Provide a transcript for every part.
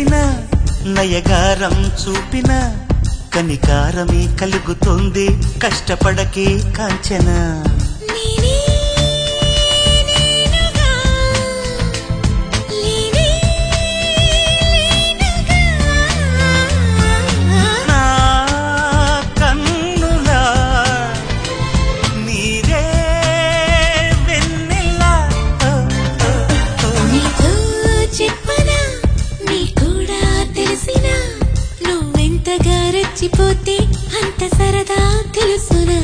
చేసిన నయగారం చూపిన కనికారమే కలుగుతుంది కష్టపడకే కాంచన నేనే నేనుగా లేనే లేనుగా నా కన్నులా నీరే వెన్నెలా ఓ, ఓ, ఓ. నీతో చెప్పనా నీ కూడా తెలిసినా నువ్వెంతగా రెచ్చిపోతే అంత సరదా తెలుసునా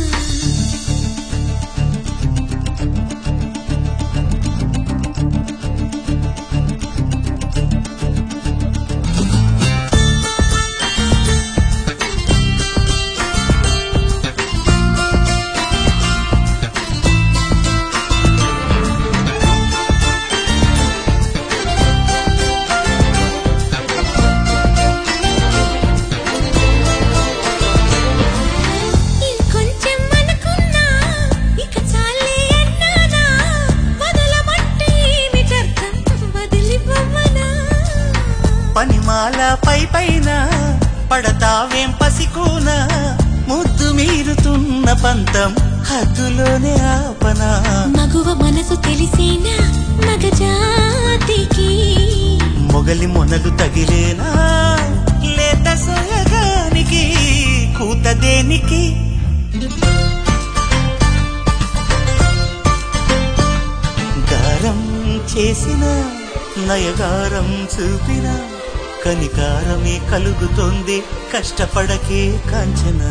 ఇంకొంచెం అనుకున్నా ఇక చాలే అన్నానా వదలమంటే ఏమిటర్థం వదిలిపోమనా పనిమాల పై పైన పడతావేం పసికూన ముద్దు మీరుతున్న పంతం హద్దులోనే ఆపనా మగువ మనసు తెలిసేనా మగజాతికి మొగలి మొనలు తగిలేనా లేత సోయగానికి కూత దేనికి గారం చేసిన నయగారం చూపిన కనికారమే కలుగుతోంది కష్టపడకే కాంచనా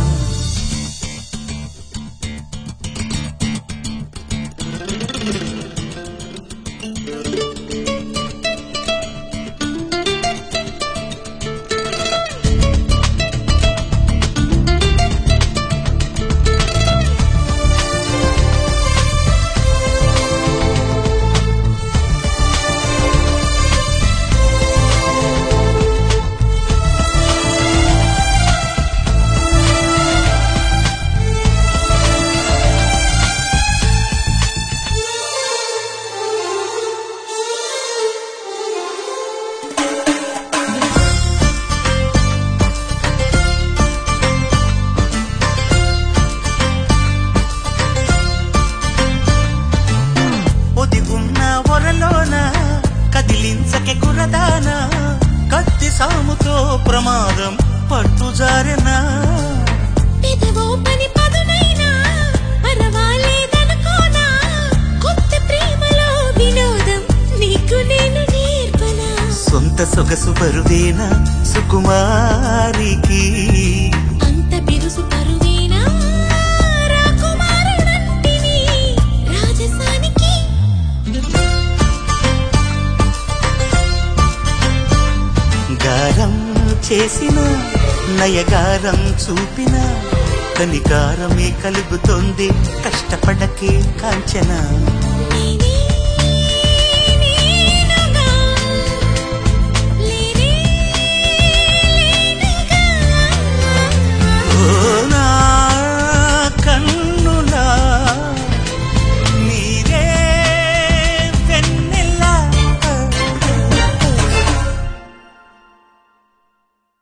ఒదిగున్న ఒరలోన కదిలించకే కురదాన కత్తి సాముతో ప్రమాదం పట్టుజారెనా పెదవో పని పదునైనా పర్వాలేదనుకోనా కొత్త ప్రేమలో వినోదం నీకు నేను నేర్పనా సొంత సొగసు బరువేనా సుకుమారికి అంత బిరుసు పరువేనా రాకుమారుడంటిని రాజసానికి గారం చేసిన నయగారం చూపిన కనికారమే కలుగుతోంది కష్టపడకే కాంచనా నేనే